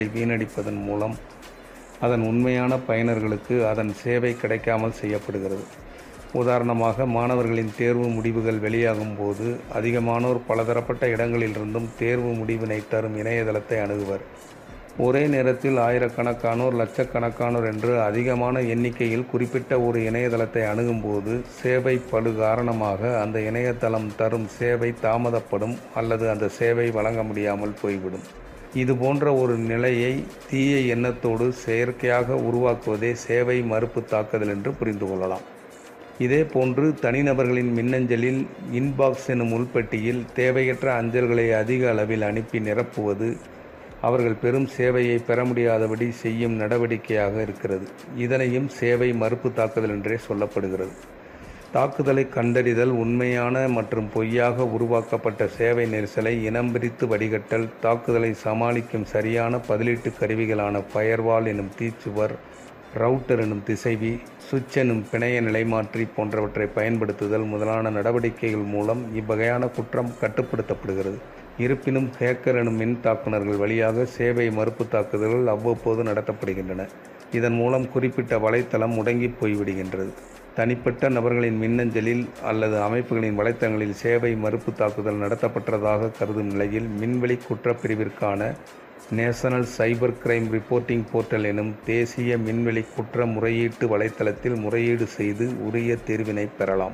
வீணடிப்பதன் மூலம் அதன் உண்மையான பயனர்களுக்கு அதன் சேவை கிடைக்காமல் செய்யப்படுகிறது உதாரணமாக மாணவர்களின் தேர்வு முடிவுகள் வெளியாகும் போது அதிகமானோர் பலதரப்பட்ட இடங்களிலிருந்தும் தேர்வு முடிவினை தரும் இணையதளத்தை அணுகுவர் ஒரே நேரத்தில் ஆயிரக்கணக்கானோர் லட்சக்கணக்கானோர் என்று அதிகமான எண்ணிக்கையில் குறிப்பிட்ட ஒரு இணையதளத்தை அணுகும்போது சேவை படு காரணமாக அந்த இணையதளம் தரும் சேவை தாமதப்படும் அல்லது அந்த சேவை வழங்க முடியாமல் போய்விடும் இது போன்ற ஒரு நிலையை தீய எண்ணத்தோடு செயற்கையாக உருவாக்குவதே சேவை மறுப்பு தாக்குதல் என்று புரிந்து கொள்ளலாம் இதேபோன்று தனிநபர்களின் மின்னஞ்சலில் இன்பாக்ஸ் எனும் உள்பெட்டியில் தேவையற்ற அஞ்சல்களை அதிக அளவில் அனுப்பி நிரப்புவது அவர்கள் பெரும் சேவையை பெற முடியாதபடி செய்யும் நடவடிக்கையாக இருக்கிறது இதனையும் சேவை மறுப்பு தாக்குதல் என்றே சொல்லப்படுகிறது தாக்குதலை கண்டறிதல் உண்மையான மற்றும் பொய்யாக உருவாக்கப்பட்ட சேவை நெரிசலை இனம் பிரித்து வடிகட்டல் தாக்குதலை சமாளிக்கும் சரியான பதிலீட்டு கருவிகளான ஃபயர்வால் எனும் தீச்சுவர் ரவுட்டர் எனும் திசைவி சுவிட்ச் எனும் பிணைய நிலைமாற்றி போன்றவற்றை பயன்படுத்துதல் முதலான நடவடிக்கைகள் மூலம் இவ்வகையான குற்றம் கட்டுப்படுத்தப்படுகிறது இருப்பினும் ஹேக்கர் எனும் மின் தாக்குனர்கள் வழியாக சேவை மறுப்பு தாக்குதல்கள் அவ்வப்போது நடத்தப்படுகின்றன இதன் மூலம் குறிப்பிட்ட வலைத்தளம் முடங்கி போய்விடுகின்றது தனிப்பட்ட நபர்களின் மின்னஞ்சலில் அல்லது அமைப்புகளின் வலைத்தளங்களில் சேவை மறுப்பு தாக்குதல் நடத்தப்பட்டதாக கருதும் நிலையில் மின்வெளி குற்றப்பிரிவிற்கான national cyber crime reporting portal எனும் தேசிய மின்வெளி குற்ற முறையீட்டு வலைத்தளத்தில் முறையீடு செய்து உரிய தீர்வினை பெறலாம்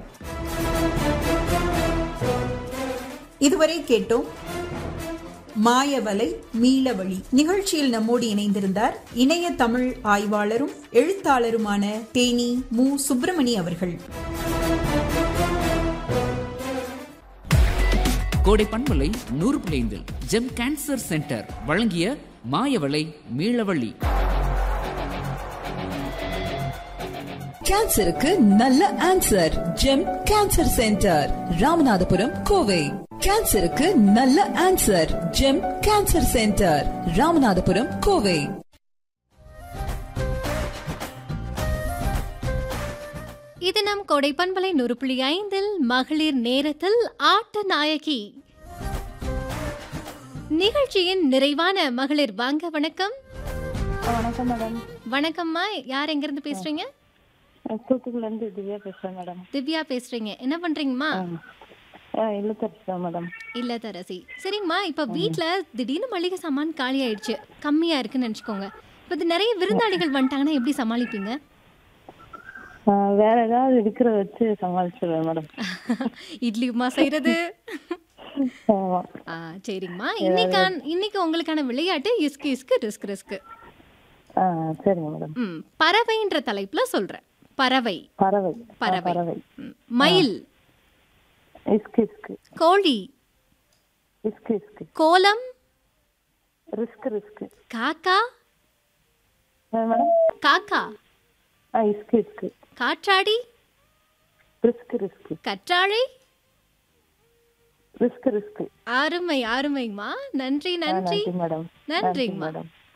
இதுவரை கேட்டோம் மாயவலை மீளவழி நிகழ்ச்சியில் நம்மோடு இணைந்திருந்தார் இணைய தமிழ் ஆய்வாளரும் எழுத்தாளருமான தேனி மு சுப்பிரமணி அவர்கள் கோடை பண்பலை நூறு பிளைந்தில் ஜெம் கேன்சர் சென்டர் வழங்கிய மாயவளை மீளவள்ளி கேன்சருக்கு நல்ல answer GEM cancer centre Ramanathapuram Kovai கேன்சருக்கு நல்ல answer GEM cancer centre Ramanathapuram Kovai இது நம் கொடை பண்பலை நூறு புள்ளி ஐந்தில் மகளிர் நேரத்தில் ஆட்ட நாயகி நிகழ்ச்சியின் நிறைவான மகளிர் வாங்க வணக்கம் வணக்கம் மேடம் வணக்கம்மா யார் எங்கிருந்து பேசுறீங்க தூத்துக்குள்ள இருந்து திவ்யா பேசுறேன் மேடம் திவ்யா பேசுறீங்க என்ன பண்றீங்கம்மா இல்லத்தரசி மேடம் இல்லத்தரசி சரிங்கம்மா இப்ப வீட்ல திடீர்னு மளிகை சாமான் காலி ஆயிடுச்சு கம்மியா இருக்குன்னு நினைச்சுக்கோங்க இப்ப இது நிறைய விருந்தாளிகள் வந்துட்டாங்கன்னா எப்படி சமாளிப்பீங்க ஆ, வேற ஏதாவது இருக்கிற வச்சு சமாளிச்சிடுவேன் மேடம் இட்லிமா செய்யறது ஆமா ஆ சரிங்கம்மா இன்னைக்கான இன்னைக்கு உங்களுக்கான விளையாட்டு இஸ்கு இஸ்கு ரிஸ்க் ரிஸ்க் ஆ சரிங்க மேடம் ம் பறவைன்ற தலைப்புல சொல்றேன் பறவை பறவை ஆ, பறவை பறவை ம், மயில் இஸ்கு இஸ்கு கோழி இஸ்கு இஸ்கு கோலம் ரிஸ்க் ரிஸ்க் காக்கா மேடம் காக்கா ஆ இஸ்கு இஸ்கு காற்றாடி ரிஸ்க் ரிஸ்க் கற்றாழை ரிஸ்க் ரிஸ்க் அருமை அருமைங்கம்மா நன்றி நன்றி நன்றி மேடம் நன்றி நன்றிங்கம்மா மேடம்